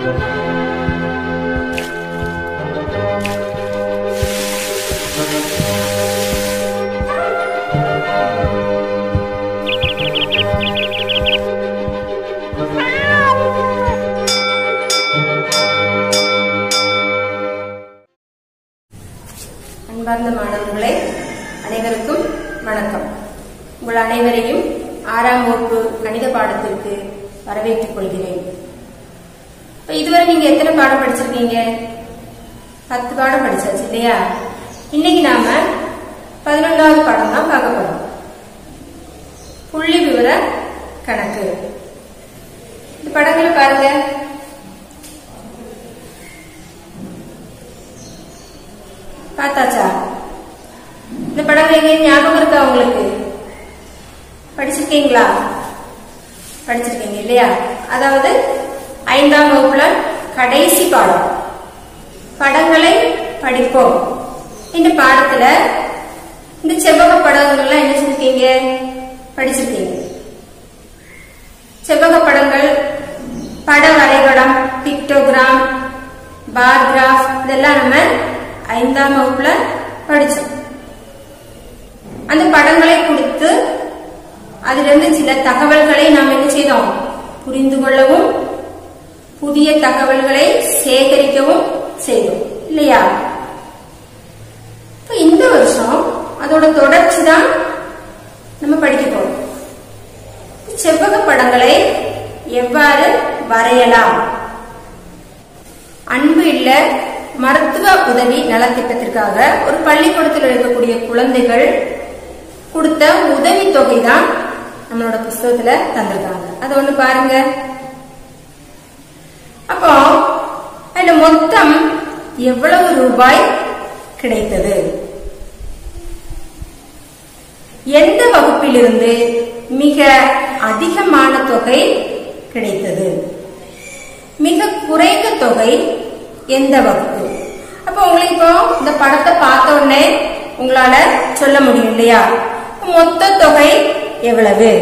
அன்பார்ந்த மாணவர்களே அனைவருக்கும் வணக்கம் உங்கள் அனைவரையும் ஆறாம் வகுப்பு கணித பாடத்திற்கு வரவேற்றுக் கொள்கிறேன் இப்ப இதுவரை நீங்க எத்தனை பாடம் படிச்சிருக்கீங்க பத்து பாடம் படிச்சாச்சு இல்லையா இன்னைக்கு நாம பதினொன்றாவது பாடம் தான் பார்க்க போறோம் புள்ளி விவர கணக்கு இந்த படங்களை பாருங்க பார்த்தாச்சா இந்த படங்கள் எங்க ஞாபகம் இருக்கா உங்களுக்கு படிச்சிருக்கீங்களா படிச்சிருக்கீங்க இல்லையா அதாவது ஐந்தாம் வகுப்புல கடைசி பாடம் படங்களை படிப்போம் இந்த பாடத்துல இந்த செவ்வக படங்கள்லாம் என்ன செஞ்சிருக்கீங்க படிச்சிருக்கீங்க செவ்வக படங்கள் பட வரைபடம் பிக்டோகிராம் பார் கிராஃப் இதெல்லாம் நம்ம ஐந்தாம் வகுப்புல படிச்சோம் அந்த படங்களை கொடுத்து அதிலிருந்து சில தகவல்களை நாம் என்ன செய்தோம் புரிந்து கொள்ளவும் புதிய தகவல்களை சேகரிக்கவும் செய்தோம் இல்லையா இப்ப இந்த வருஷம் அதோட தொடர்ச்சி தான் நம்ம படிக்க போறோம் செவ்வக படங்களை எவ்வாறு வரையலாம் அன்பு இல்ல மருத்துவ உதவி நலத்திட்டத்திற்காக ஒரு பள்ளிக்கூடத்தில் இருக்கக்கூடிய குழந்தைகள் கொடுத்த உதவி தொகை தான் நம்மளோட புஸ்தகத்துல தந்திருக்காங்க அது ஒண்ணு பாருங்க அப்போ அதுல மொத்தம் எவ்வளவு ரூபாய் கிடைத்தது எந்த வகுப்பிலிருந்து மிக அதிகமான தொகை கிடைத்தது மிக குறைந்த தொகை எந்த வகுப்பு அப்ப உங்களுக்கு இப்போ இந்த படத்தை பார்த்த உடனே உங்களால சொல்ல முடியும் இல்லையா மொத்த தொகை எவ்வளவு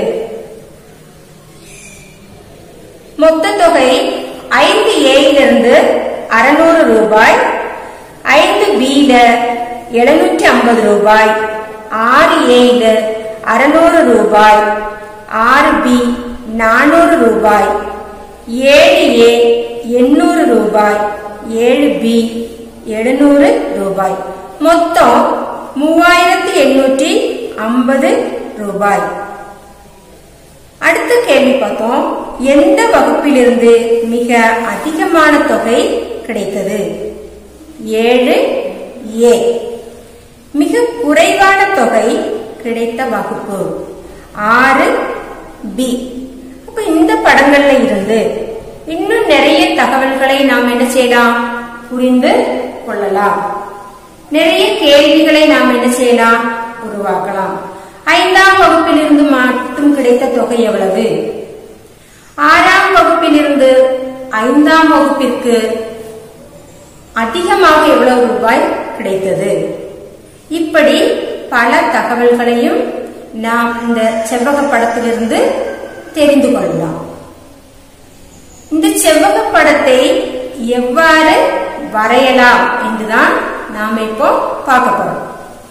மொத்த தொகை ஐந்து ஏயிலிருந்து அறுநூறு ரூபாய் ஐந்து பில எழுநூற்றி ஐம்பது ரூபாய் ஆறு ஏயில அறுநூறு ரூபாய் ஆறு பி நானூறு ரூபாய் ஏழு ஏ எண்ணூறு ரூபாய் ஏழு பி எழுநூறு ரூபாய் மொத்தம் மூவாயிரத்தி எண்ணூற்றி ஐம்பது ரூபாய் அடுத்த கேள்வி பார்த்தோம் எந்த வகுப்பிலிருந்து மிக அதிகமான தொகை கிடைத்தது ஏழு ஏ மிக குறைவான தொகை கிடைத்த வகுப்பு ஆறு பி அப்ப இந்த படங்கள்ல இருந்து இன்னும் நிறைய தகவல்களை நாம் என்ன செய்யலாம் புரிந்து கொள்ளலாம் நிறைய கேள்விகளை நாம் என்ன செய்யலாம் உருவாக்கலாம் ஐந்தாம் வகுப்பிலிருந்து மட்டும் கிடைத்த தொகை எவ்வளவு ஆறாம் வகுப்பிலிருந்து ஐந்தாம் வகுப்பிற்கு அதிகமாக எவ்வளவு ரூபாய் கிடைத்தது இப்படி பல தகவல்களையும் நாம் இந்த செவ்வக படத்திலிருந்து தெரிந்து கொள்ளலாம் இந்த செவ்வக படத்தை எவ்வாறு வரையலாம் என்றுதான் நாம இப்போ பார்க்க போறோம்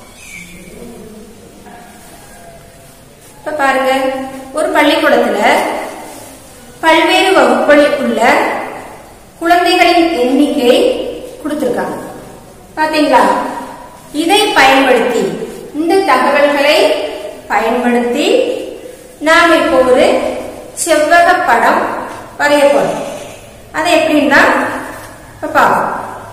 இப்ப பாருங்க ஒரு பள்ளிக்கூடத்துல பல்வேறு வகுப்புகளில் உள்ள குழந்தைகளின் எண்ணிக்கை கொடுத்திருக்காங்க பாத்தீங்களா இதை பயன்படுத்தி இந்த தகவல்களை பயன்படுத்தி நாம் இப்போ ஒரு செவ்வக படம் வரைய போறோம் அது எப்படின்னா இப்ப பார்ப்போம்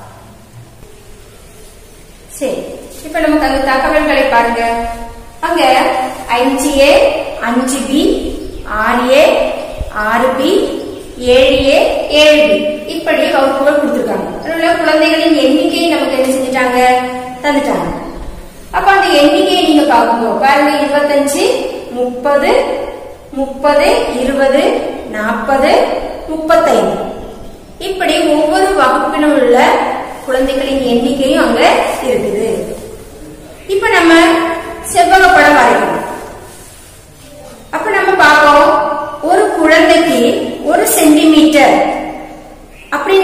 சரி இப்ப நமக்கு அந்த தகவல்களை பாருங்க அங்க அஞ்சு ஏ அஞ்சு பி ஆறு ஏ ஆறு பி ஏழு ஏ ஏழு பி இப்படி வகுப்புகள் கொடுத்துருக்காங்க அதில் உள்ள குழந்தைகளின் எண்ணிக்கையை நமக்கு என்ன செஞ்சுட்டாங்க தந்துட்டாங்க அப்ப அந்த எண்ணிக்கையை நீங்க பார்க்கும்போது பாருங்க இருபத்தஞ்சு முப்பது முப்பது இருபது நாற்பது முப்பத்தைந்து இப்படி ஒவ்வொரு வகுப்பிலும் உள்ள குழந்தைகளின் எண்ணிக்கையும் அங்க இருக்குது இப்ப நம்ம செவ்வக படம் வரையணும் அப்ப நம்ம பார்ப்போம் ஒரு குழந்தைக்கு ஒரு சென்டிமீட்டர் அப்படி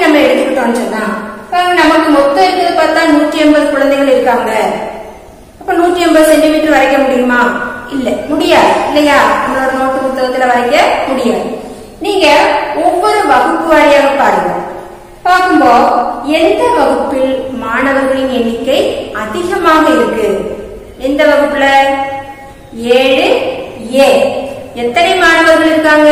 எடுத்துட்டோம்னு சொன்னா இப்ப நமக்கு மொத்தம் இருக்கிறது பார்த்தா நூற்றி எண்பது குழந்தைகள் இருக்காங்க அப்ப நூற்றி எண்பது சென்டிமீட்டர் வரைக்க முடியுமா இல்ல முடியாது இல்லையா நம்மளோட நோட்டு புத்தகத்துல வரைக்க முடியாது நீங்க ஒவ்வொரு வகுப்பு வாரியாக பாருங்க பார்க்கும்போது எந்த வகுப்பில் மாணவர்களின் எண்ணிக்கை அதிகமாக இருக்கு எந்த வகுப்புல ஏழு ஏ எத்தனை மாணவர்கள் இருக்காங்க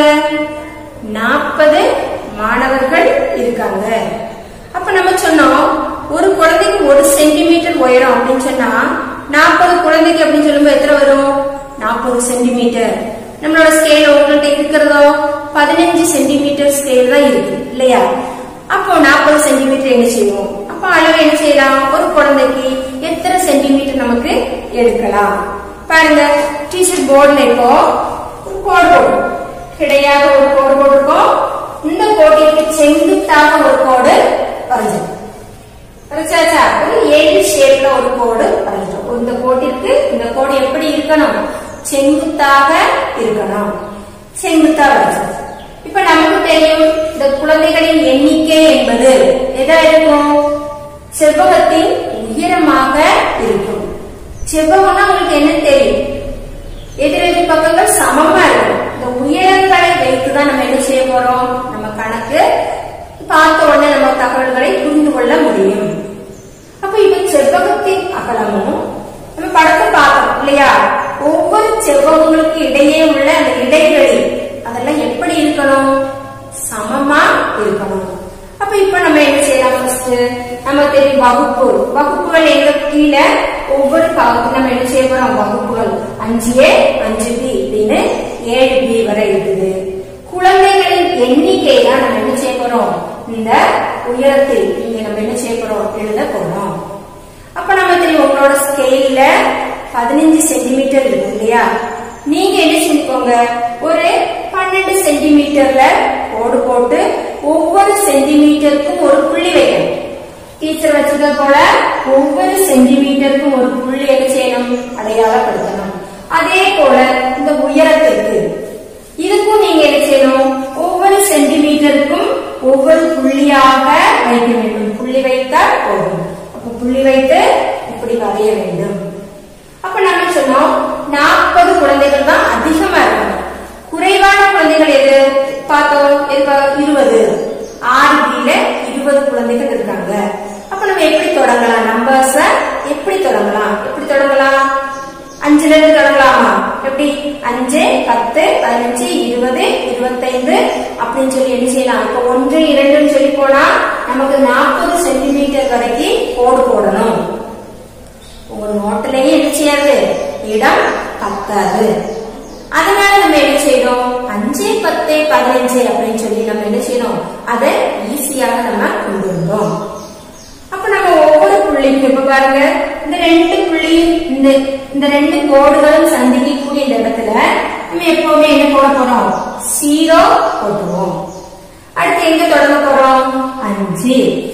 நாற்பது மாணவர்கள் இருக்காங்க அப்ப நம்ம சொன்னோம் ஒரு குழந்தைக்கு ஒரு சென்டிமீட்டர் உயரம் அப்படின்னு சொன்னா நாற்பது குழந்தைக்கு அப்படின்னு சொல்லும்போது எத்தனை வரும் நாற்பது சென்டிமீட்டர் நம்மளோட ஸ்கேல் உங்கள்கிட்ட இருக்கிறதோ பதினஞ்சு சென்டிமீட்டர் ஸ்கேல் தான் இருக்கு இல்லையா அப்போ நாற்பது சென்டிமீட்டர் என்ன செய்வோம் அப்ப அளவு என்ன செய்யலாம் ஒரு குழந்தைக்கு எத்தனை சென்டிமீட்டர் நமக்கு எடுக்கலாம் பாருங்க டீச்சர் போர்டுல இப்போ ஒரு கோடு போடும் கிடையாக ஒரு கோடு போட்டிருக்கோம் இந்த கோட்டிற்கு செங்குத்தாக ஒரு கோடு வரைஞ்சிடும் வரைச்சாச்சா ஒரு ஏழு ஷேப்ல ஒரு கோடு வரைஞ்சிட்டோம் இந்த கோட்டிற்கு இந்த கோடு எப்படி இருக்கணும் செங்குத்தாக இருக்கணும் செங்குத்தா வரைஞ்சோம் இப்ப நமக்கு தெரியும் இந்த குழந்தைகளின் எண்ணிக்கை என்பது எதா இருக்கும் செவ்வகத்தின் உயரமாக இருக்கும் செவ்வகம்னா உங்களுக்கு என்ன தெரியும் எதிரெதிர் பக்கங்கள் சமமா இருக்கும் இந்த உயரங்களை வைத்துதான் நம்ம என்ன செய்ய போறோம் நம்ம கணக்கு பார்த்த உடனே நம்ம தகவல்களை புரிந்து கொள்ள முடியும் அப்ப இப்ப செவ்வகத்தின் அகலமும் நம்ம படத்தை பார்த்தோம் இல்லையா ஒவ்வொரு செவ்வகங்களுக்கு இடையே உள்ள அந்த இடைவெளி அதெல்லாம் எப்படி இருக்கணும் சமமா இருக்கணும் அப்ப இப்ப நம்ம என்ன செய்யலாம் ஃபர்ஸ்ட் நம்ம தெரியும் வகுப்பு வகுப்புகள் எங்க கீழே ஒவ்வொரு பாகத்துக்கும் நம்ம என்ன செய்ய போறோம் வகுப்புகள் அஞ்சு ஏ அஞ்சு பி அப்படின்னு ஏழு பி வரை இருக்குது குழந்தைகளின் எண்ணிக்கை தான் நம்ம என்ன செய்ய போறோம் இந்த உயரத்தில் இங்க நம்ம என்ன செய்ய போறோம் எழுத போறோம் அப்ப நம்ம தெரியும் உங்களோட ஸ்கேல்ல பதினஞ்சு சென்டிமீட்டர் இருக்கு இல்லையா நீங்க என்ன செஞ்சுக்கோங்க ஒரு பன்னெண்டு சென்டிமீட்டர்ல கோடு போட்டு ஒவ்வொரு சென்டிமீட்டருக்கும் ஒரு புள்ளி வைக்கணும் டீச்சர் வச்சத போல ஒவ்வொரு சென்டிமீட்டருக்கும் ஒரு புள்ளி என்ன செய்யணும் அடையாளப்படுத்தணும் அதே போல இந்த உயரத்திற்கு இதுக்கும் நீங்க என்ன செய்யணும் ஒவ்வொரு சென்டிமீட்டருக்கும் ஒவ்வொரு புள்ளியாக வைக்க வேண்டும் புள்ளி வைத்தால் போதும் அப்ப புள்ளி வைத்து இப்படி வரைய வேண்டும் அப்ப நம்ம சொன்னோம் நாற்பது குழந்தைகள் தான் அதிகமா இருக்காங்க குறைவான குழந்தைகள் எது பார்த்தோம் இப்ப இருபது ஆறு பில இருபது குழந்தைகள் இருக்காங்க அப்ப நம்ம எப்படி தொடங்கலாம் நம்பர்ஸ எப்படி தொடங்கலாம் எப்படி தொடங்கலாம் அஞ்சுல இருந்து தொடங்கலாமா எப்படி அஞ்சு பத்து பதினஞ்சு இருபது இருபத்தைந்து அப்படின்னு சொல்லி என்ன செய்யலாம் இப்ப ஒன்று இரண்டுன்னு சொல்லி போனா நமக்கு நாற்பது சென்டிமீட்டர் வரைக்கும் கோடு போடணும் உங்க நோட்டிலேயே என்ன செய்யாது இடம் பத்தாது அதனால நம்ம என்ன செய்யறோம் அஞ்சு பத்து பதினஞ்சு அப்படின்னு சொல்லி நம்ம என்ன செய்யறோம் அதை ஈஸியாக நம்ம கொண்டு வந்தோம் அப்ப நம்ம ஒவ்வொரு புள்ளிக்கும் இப்ப பாருங்க இந்த ரெண்டு புள்ளி இந்த இந்த ரெண்டு கோடுகளும் சந்திக்கக்கூடிய இந்த இடத்துல நம்ம எப்பவுமே என்ன போட போறோம் ஜீரோ போட்டுருவோம் அடுத்து எங்க தொடங்க போறோம் அஞ்சு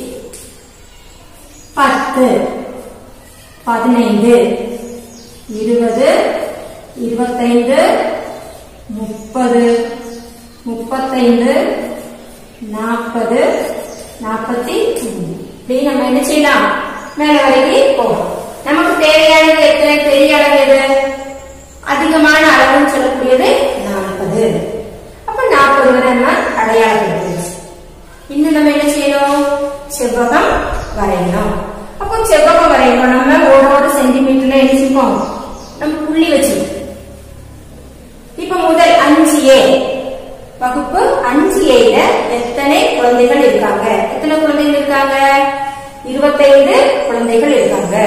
பத்து பதினைந்து இருபது இருபத்தைந்து முப்பது முப்பத்தைந்து நாற்பது நாற்பத்தி இப்படி நம்ம என்ன செய்யலாம் மேல வரைக்கும் போகலாம் நமக்கு தேவையானது எத்தனை பெரிய அளவு எது அதிகமான அளவுன்னு சொல்லக்கூடியது நாற்பது அப்ப நாற்பது வரை நம்ம அடையாளப்படுத்தியாச்சு இன்னும் நம்ம என்ன செய்யணும் செவ்வகம் வரையணும் அப்போ செவ்வகம் வரையணும் நம்ம ஒரு ஒரு சென்டிமீட்டர்ல எழுதிப்போம் நம்ம புள்ளி வச்சிருக்கோம் இப்ப முதல் அஞ்சு ஏ வகுப்பு அஞ்சு ஏல எத்தனை குழந்தைகள் இருக்காங்க எத்தனை குழந்தைகள் இருக்காங்க இருபத்தைந்து குழந்தைகள் இருக்காங்க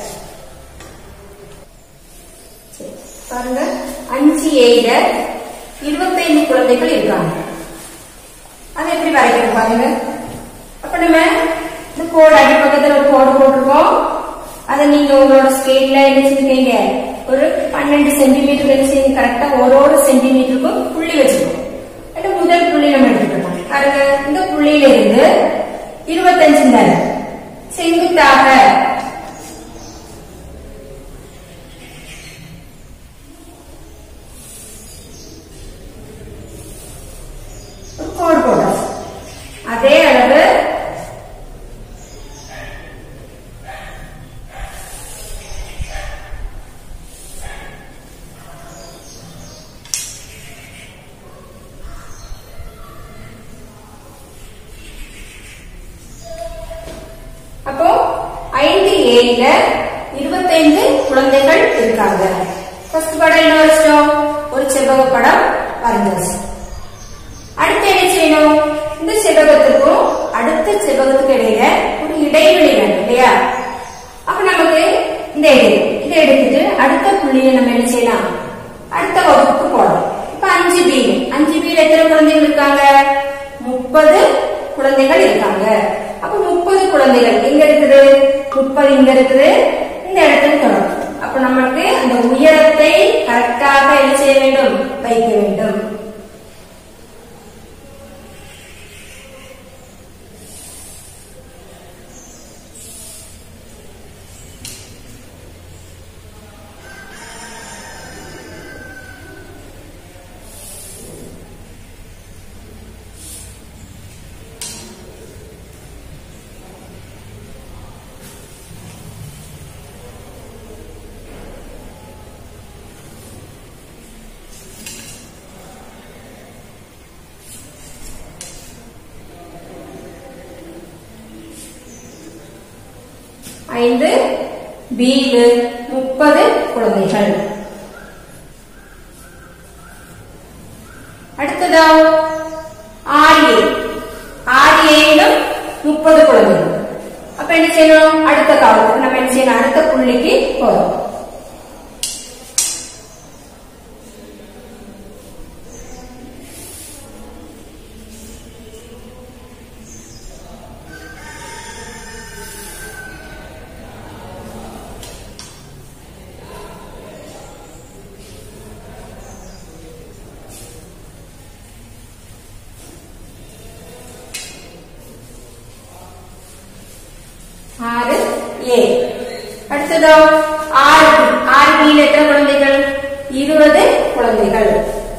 சரி, பாருங்க அஞ்சு ஏல இருபத்தைந்து குழந்தைகள் இருக்காங்க அதை எப்படி வரைக்கணும் பாருங்க அப்ப நம்ம இந்த கோடு அடி பக்கத்துல ஒரு கோடு போட்டிருக்கோம் அதை நீங்க உங்களோட ஸ்கேல்ல என்ன செஞ்சுக்கீங்க ஒரு பன்னெண்டு சென்டிமீட்டர் வச்சு கரெக்டா ஒரு ஒரு சென்டிமீட்டருக்கும் புள்ளி வச்சுக்கணும் அது முதல் புள்ளி நம்ம எடுத்துக்கலாம் பாருங்க இந்த புள்ளியில இருந்து இருபத்தஞ்சு தானே செங்குத்தாக ஒரு கோடு போடுறோம் அதே அளவு ஏல இருபத்தைந்து குழந்தைகள் இருக்காங்க ஃபர்ஸ்ட் படம் என்ன வச்சிட்டோம் ஒரு செவ்வக படம் வரைஞ்சாச்சு அடுத்து என்ன செய்யணும் இந்த செவ்வகத்துக்கும் அடுத்த செவ்வகத்துக்கு இடையில ஒரு இடைவெளி வேணும் இல்லையா அப்ப நமக்கு இந்த இடைவெளி இதை எடுத்துட்டு அடுத்த புள்ளியை நம்ம என்ன செய்யலாம் அடுத்த வகுப்புக்கு போடலாம் இப்ப அஞ்சு பி அஞ்சு பியில் எத்தனை குழந்தைகள் இருக்காங்க முப்பது குழந்தைகள் இருக்காங்க அப்ப முப்பது குழந்தைகள் எங்க இருக்குது முப்பது இங்க இருக்குது இந்த இடத்துல தொடரும் அப்ப நமக்கு அந்த உயரத்தை கரெக்டாக என்ன செய்ய வேண்டும் வைக்க வேண்டும் ஐந்து பியில் முப்பது குழந்தைகள் அடுத்ததா ஆறு ஏ ஆறு ஏயிலும் முப்பது குழந்தைகள் அப்ப என்ன செய்யணும் அடுத்த காலத்துக்கு நம்ம என்ன செய்யணும் அடுத்த புள்ளிக்கு போறோம் ஆறு ஏ அடுத்ததோ ஆறு பி ஆறு பியில் எத்தனை குழந்தைகள் இருபது குழந்தைகள்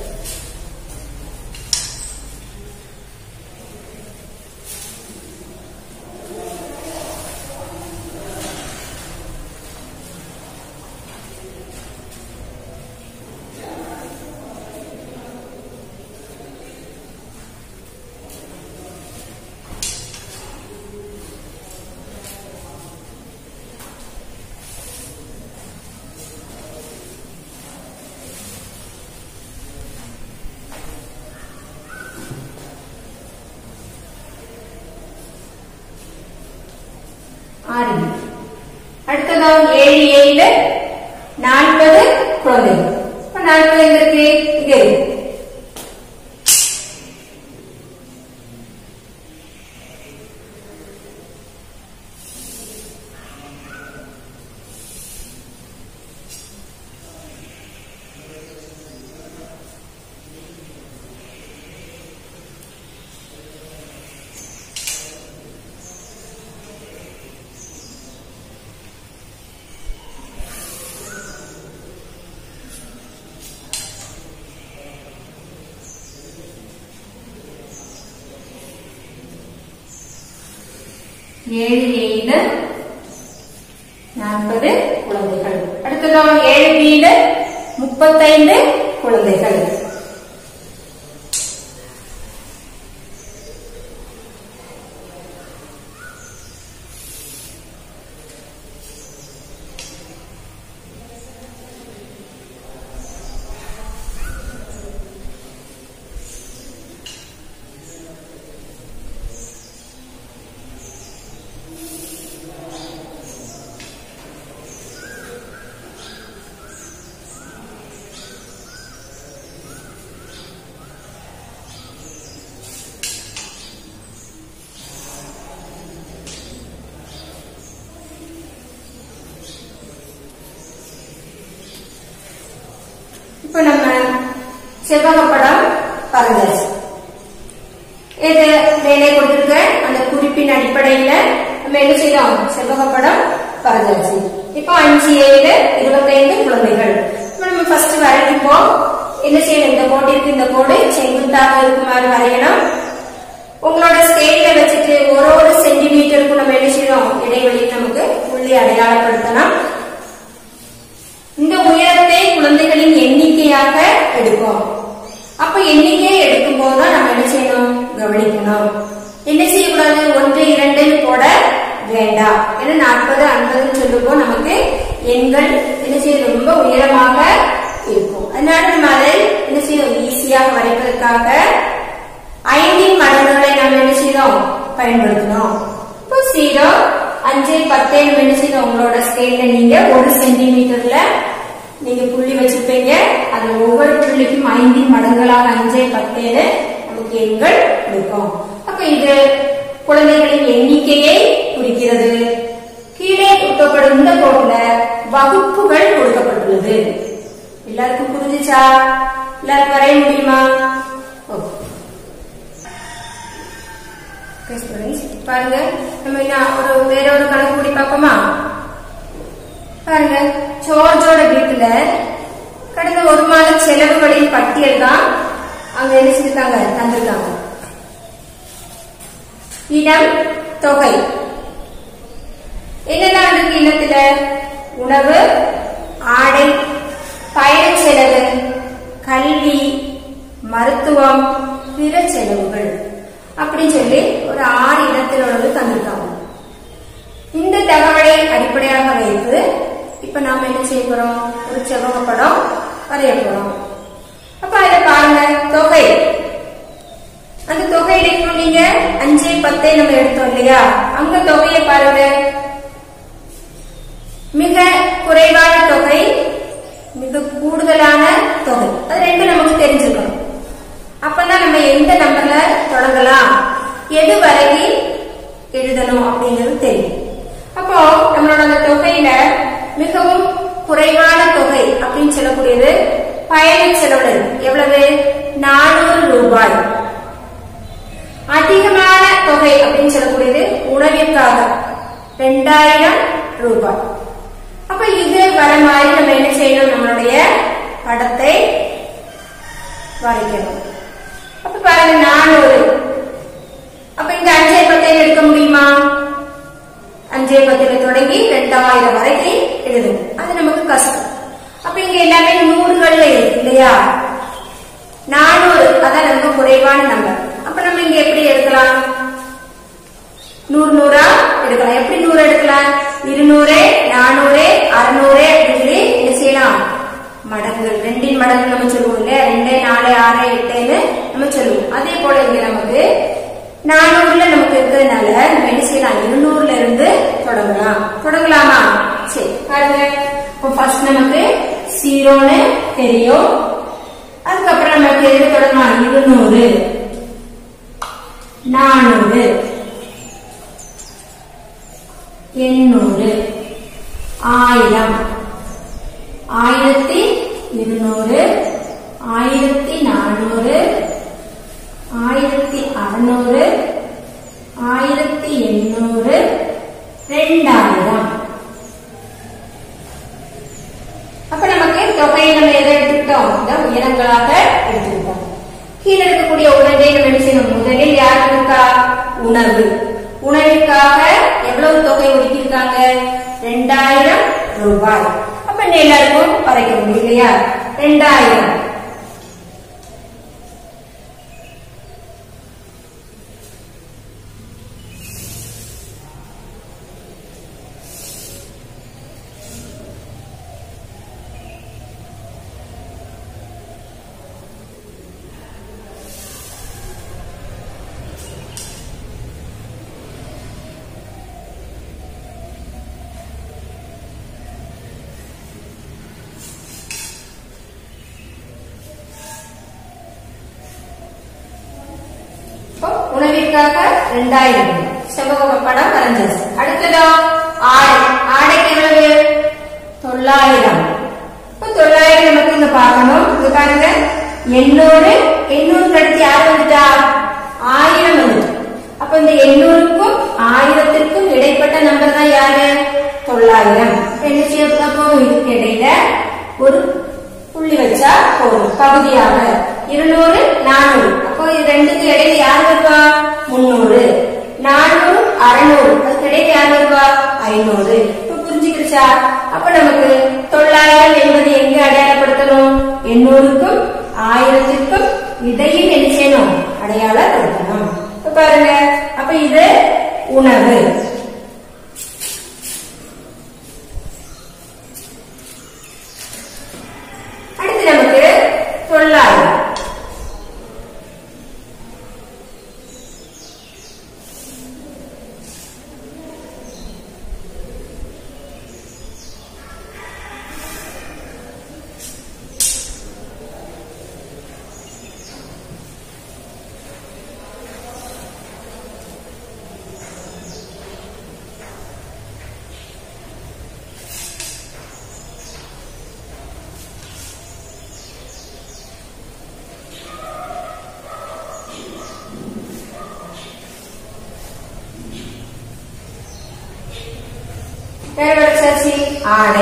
ஆறு பி அடுத்ததோ ஏழு ஏழு நாற்பது குழந்தைகள் இப்ப நாற்பது எங்க இருக்கு இங்க இருக்கு ஏழு ஏழு நாற்பது குழந்தைகள் அடுத்ததாக ஏழு வீடு முப்பத்தைந்து குழந்தைகள் இப்ப நம்ம செவ்வக படம் வரைஞ்சாச்சு இது வேலை கொடுத்திருக்க அந்த குறிப்பின் அடிப்படையில நம்ம என்ன செய்யறோம் செவ்வக படம் வரைஞ்சாச்சு இப்போ அஞ்சு ஏழு இருபத்தைந்து குழந்தைகள் இப்ப நம்ம ஃபர்ஸ்ட் வரைக்கும்போது என்ன செய்யணும் இந்த கோட்டிற்கு இந்த கோடு செங்குத்தாக இருக்குமாறு வரையணும் உங்களோட ஸ்கேல்ல வச்சுட்டு ஒரு ஒரு சென்டிமீட்டருக்கும் நம்ம என்ன செய்யறோம் இடைவெளி நமக்கு புள்ளி அடையாளப்படுத்தலாம் இந்த உயரத்தை குழந்தைகளின் எண்ணிக்கையாக எடுப்போம் அப்ப எண்ணிக்கை எடுக்கும் போதுதான் நம்ம என்ன செய்யணும் கவனிக்கணும் என்ன செய்யக்கூடாது ஒன்று இரண்டு போட வேண்டாம் ஏன்னா நாற்பது ஐம்பதுன்னு சொல்லும்போ நமக்கு எண்கள் என்ன செய்யும் ரொம்ப உயரமாக இருக்கும் அதனால நம்ம அதை என்ன செய்யும் ஈஸியாக வரைப்பதற்காக ஐந்தின் மடங்குகளை நாம் என்ன செய்யணும் பயன்படுத்தணும் இப்போ ஜீரோ அஞ்சு பத்து நம்ம என்ன செய்யணும் உங்களோட ஸ்கேல்ல நீங்க ஒரு சென்டிமீட்டர்ல நீங்க புள்ளி வச்சிருப்பீங்க அது ஒவ்வொரு புள்ளிக்கும் ஐந்தின் மடங்களாக அஞ்சே பத்தேழு நமக்கு எண்கள் கொடுக்கும் அப்ப இது குழந்தைகளின் எண்ணிக்கையை குறிக்கிறது கீழே கொடுக்கப்படும் இந்த கோட்ல வகுப்புகள் கொடுக்கப்பட்டுள்ளது எல்லாருக்கும் புரிஞ்சுச்சா எல்லாருக்கும் வரைய முடியுமா ஓகே Okay, students. பாருங்க நம்ம என்ன ஒரு வேற ஒரு கணக்கு கூடி பார்ப்போமா பாருங்க ஜோர்ஜோட வீட்டுல கடந்த ஒரு மாத செலவுகளின் பட்டியல் தான் அங்க என்ன செஞ்சிருக்காங்க தந்திருக்காங்க இடம் தொகை என்னெல்லாம் இருக்கு இல்லத்துல உணவு ஆடை பயணச் செலவு கல்வி மருத்துவம் பிற செலவுகள் அப்படின்னு சொல்லி ஒரு ஆறு இடத்தில் உள்ளது தந்திருக்காங்க இந்த தகவலை அடிப்படையாக வைத்து இப்ப நாம என்ன செய்ய போறோம் ஒரு செவ்வக படம் வரைய போறோம் அப்ப அதுல பாருங்க தொகை அந்த தொகையில இப்போ நீங்க அஞ்சு பத்தை நம்ம எடுத்தோம் இல்லையா அங்க தொகையை பாருங்க மிக குறைவான தொகை மிக கூடுதலான தொகை அது ரெண்டும் நமக்கு தெரிஞ்சுக்கணும் அப்பதான் நம்ம எந்த நம்பர்ல தொடங்கலாம் எது வரைக்கும் எழுதணும் அப்படிங்கிறது தெரியும் அப்போ நம்மளோட அந்த தொகையில மிகவும் குறைவான தொகை அப்படின்னு சொல்லக்கூடியது பயண செலவு எவ்வளவு நானூறு ரூபாய் அதிகமான தொகை அப்படின்னு சொல்லக்கூடியது உணவிற்காக ரெண்டாயிரம் ரூபாய் அப்ப இது வர மாதிரி நம்ம என்ன செய்யணும் நம்மளுடைய படத்தை வரைக்கணும் அப்ப பாருங்க நானூறு அப்ப இங்க அஞ்சே பத்தை எடுக்க முடியுமா அஞ்சே பத்துல தொடங்கி ரெண்டாயிரம் வரைக்கும் எழுதணும் அது நமக்கு கஷ்டம் அப்ப இங்க எல்லாமே நூறுகள்ல இருக்கு இல்லையா நானூறு அதான் ரொம்ப குறைவான நம்பர் அப்ப நம்ம இங்க எப்படி எடுக்கலாம் நூறு நூறா எடுக்கலாம் எப்படி நூறு எடுக்கலாம் இருநூறு நானூறு அறுநூறு அப்படின்னு சொல்லி என்ன செய்யலாம் மடங்குகள் ரெண்டின் மடங்கு நம்ம சொல்லுவோம் இல்லையா ரெண்டு நாலு ஆறு எட்டுன்னு நம்ம சொல்லுவோம் அதே போல இங்க நமக்கு நானூறுல நமக்கு இருக்கிறதுனால நம்ம என்ன செய்யலாம் இருநூறுல இருந்து தொடங்கலாம் தொடங்கலாமா சரி பாருங்க இப்போ ஃபர்ஸ்ட் நமக்கு ஜீரோன்னு தெரியும் அதுக்கப்புறம் நமக்கு எது தொடங்கலாம் இருநூறு நானூறு எண்ணூறு ஆயிரம் ஆயிரத்தி இருநூறு ஆயிரத்தி நானூறு ஆயிரத்தி அறுநூறு ஆயிரத்தி எண்ணூறு ரெண்டாயிரம் அப்ப நமக்கு தொகையை நம்ம எதை எடுத்துக்கிட்டோம் இந்த உயரங்களாக எடுத்துக்கிட்டோம் கீழே இருக்கக்கூடிய உணவை நம்ம என்ன செய்யணும் முதலில் யாருக்கு இருக்கா உணவு உணவிற்காக எவ்வளவு தொகை ஒதுக்கியிருக்காங்க ரெண்டாயிரம் ரூபாய் அப்ப இந்த எல்லாருக்கும் வரைக்க முடியும் இல்லையா ரெண்டாயிரம் இப்போ உணவிற்காக ரெண்டாயிரம் செவ்வக படம் வரைஞ்சாச்சு அடுத்ததோ ஆடை ஆடைக்கு எவ்வளவு தொள்ளாயிரம் இப்போ தொள்ளாயிரம் நமக்கு இங்க பார்க்கணும் இங்க பாருங்க எண்ணூறு எண்ணூறுக்கு அடுத்து யார் வந்துட்டா ஆயிரம் வந்துட்டு அப்ப இந்த எண்ணூறுக்கும் ஆயிரத்திற்கும் இடைப்பட்ட நம்பர் தான் யாரு தொள்ளாயிரம் இப்ப என்ன செய்ய போகும் இதுக்கு இடையில ஒரு புள்ளி வச்சா போதும் பகுதியாக இருநூறு நானூறு அப்போ இது ரெண்டுக்கு இடையில யார் வருவா முன்னூறு நானூறு அறுநூறு அதுக்கு இடையில யார் வருவா ஐநூறு இப்ப புரிஞ்சுக்கிடுச்சா அப்ப நமக்கு தொள்ளாயிரம் என்பது எங்க அடையாளப்படுத்தணும் எண்ணூறுக்கும் ஆயிரத்திற்கும் இடையில் என்ன செய்யணும் அடையாளப்படுத்தணும் இப்ப பாருங்க அப்ப இது உணவு வேற வச்சாச்சு ஆடை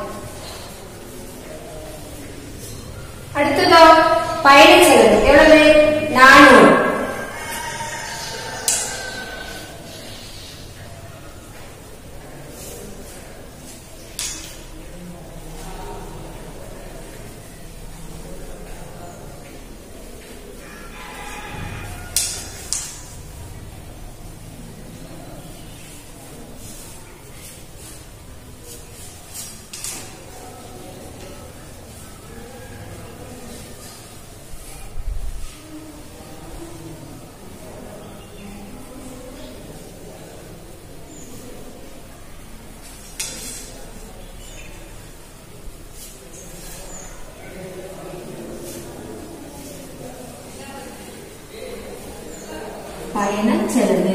அடுத்ததோ பயண செலவு எவ்வளவு நானூறு பயண செலவு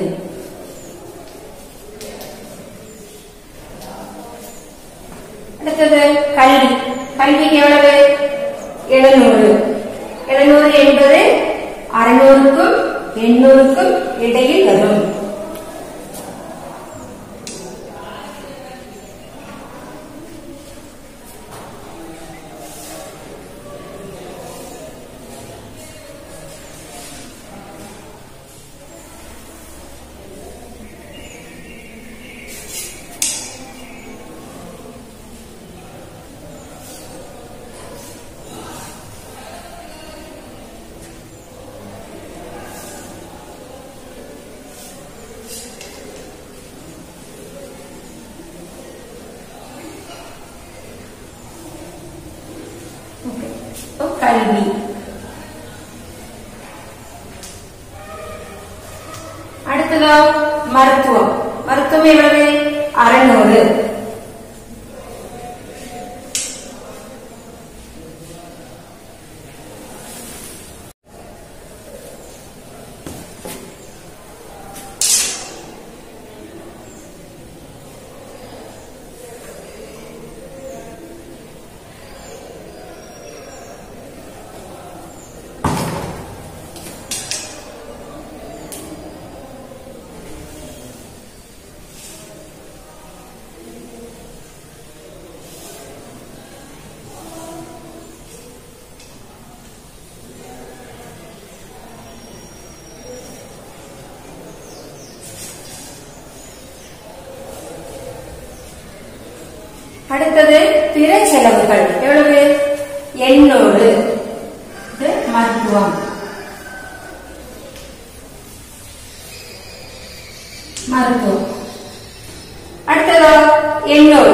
அடுத்தது கல்வி கல்விக்கு எவ்வளவு எழுநூறு எழுநூறு என்பது அறுநூறுக்கும் எண்ணூறுக்கும் இடையில் வரும் Okay. இப்போ கல்வி அடுத்ததா மருத்துவம் மருத்துவம் எவ்வளவு அறுநூறு அடுத்தது பிற செலவுகள் எவ்வளவு எண்ணூறு இது மருத்துவம் மருத்துவம் அடுத்ததோ எண்ணூறு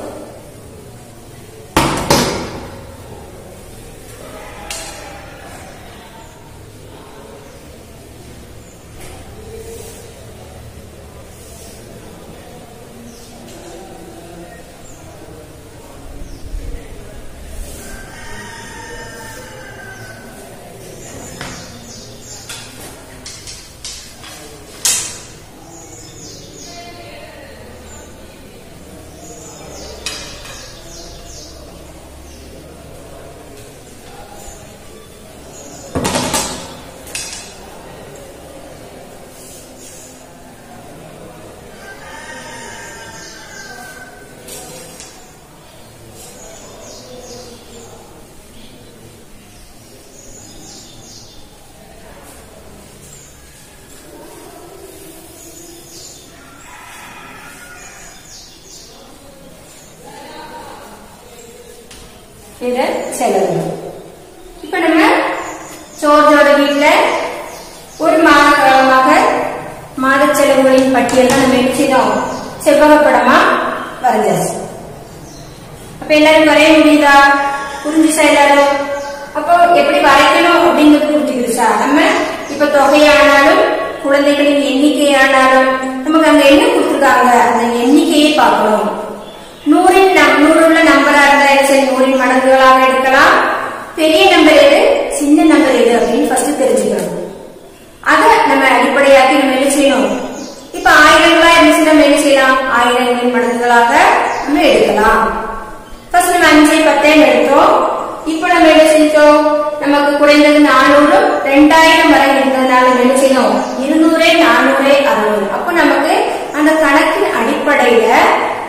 பிற செலவு இப்ப நம்ம ஜோர்ஜோட வீட்ல ஒரு மாதமாக மாத செலவுகளின் பட்டியல் நம்ம என்ன செய்தோம் செவ்வக படமா வரைஞ்சாச்சு அப்ப எல்லாரும் வரைய முடியுதா புரிஞ்சுச்சா எல்லாரும் அப்போ எப்படி வரைக்கணும் அப்படிங்கிறது புரிஞ்சுக்கிடுச்சா நம்ம இப்ப தொகையானாலும் குழந்தைகளின் எண்ணிக்கையானாலும் நமக்கு அங்க என்ன கொடுத்துருக்காங்க அந்த எண்ணிக்கையை பார்க்கணும் நூறின் நம்- நூறு உள்ள நம்பரா இருந்தா என்ன சரி நூறின் மடங்குகளாக எடுக்கலாம் பெரிய நம்பர் எது சின்ன நம்பர் எது அப்படின்னு ஃபர்ஸ்ட் தெரிஞ்சுக்கணும் அத நம்ம அடிப்படையாக்கி நம்ம என்ன செய்யணும் இப்ப ஆயிரங்களா இருந்துச்சு நம்ம என்ன செய்யலாம் ஆயிரங்களின் மடங்குகளாக நம்ம எடுக்கலாம் ஃபர்ஸ்ட் நம்ம அஞ்சு பத்தையும் எடுத்தோம் இப்போ நம்ம என்ன செஞ்சோம் நமக்கு குறைந்தது நானூறு ரெண்டாயிரம் வரை இருந்ததுனால நம்ம என்ன செய்யணும் இருநூறே நானூறே அறுநூறு அப்போ நமக்கு அந்த கணக்கின் அடிப்படையில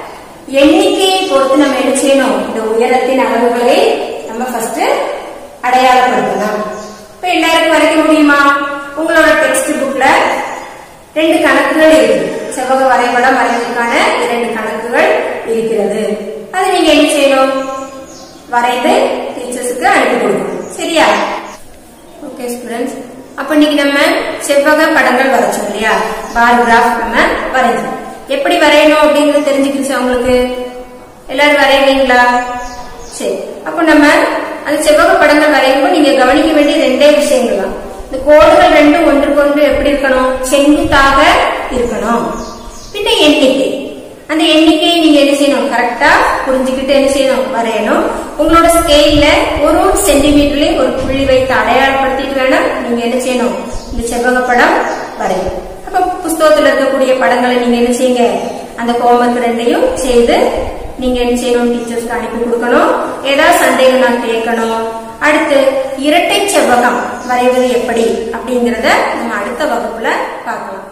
எண்ணிக்கையை பொறுத்து நம்ம என்ன செய்யணும் இந்த உயரத்தின் அளவுகளை நம்ம ஃபர்ஸ்ட் அடையாளப்படுத்தணும் இப்ப எல்லாருக்கும் வரைக்க முடியுமா உங்களோட டெக்ஸ்ட் புக்ல ரெண்டு கணக்குகள் இருக்கு செவ்வக வரைபடம் வரைவதற்கான இரண்டு கணக்குகள் இருக்கிறது அது நீங்க என்ன செய்யணும் வரைந்து டீச்சர்ஸுக்கு அனுப்பி கொடுக்கணும் சரியா ஓகே ஸ்டூடெண்ட்ஸ் அப்ப இன்னைக்கு நம்ம செவ்வக படங்கள் வரைச்சோம் இல்லையா பார் கிராஃப் நம்ம வரைஞ்சோம் எப்படி வரையணும் அப்படிங்கறது தெரிஞ்சுக்கிச்சு உங்களுக்கு எல்லாரும் வரைவீங்களா சரி அப்ப நம்ம அந்த செவ்வக படங்கள் வரையும்போது நீங்க கவனிக்க வேண்டிய ரெண்டே விஷயங்கள் தான் இந்த கோடுகள் ரெண்டும் ஒன்றுக்கொன்று எப்படி இருக்கணும் செங்குத்தாக இருக்கணும் பின்ன எண்ணிக்கை அந்த எண்ணிக்கையை நீங்க என்ன செய்யணும் கரெக்டா புரிஞ்சுக்கிட்டு என்ன செய்யணும் வரையணும் உங்களோட ஸ்கேல்ல ஒரு ஒரு சென்டிமீட்டர்லயும் ஒரு புள்ளி வைத்து அடையாளப்படுத்திட்டு வேணும் நீங்க என்ன செய்யணும் இந்த செவ்வக படம் வரையணும் அப்ப புஸ்தகத்துல இருக்கக்கூடிய படங்களை நீங்க என்ன செய்யுங்க அந்த கோமத்து ரெண்டையும் செய்து நீங்க என்ன செய்யணும் டீச்சர்ஸ்க்கு அனுப்பி கொடுக்கணும் ஏதாவது சந்தேகம் நான் கேட்கணும் அடுத்து இரட்டை செவ்வகம் வரைவது எப்படி அப்படிங்கறத நம்ம அடுத்த வகுப்புல பார்க்கலாம்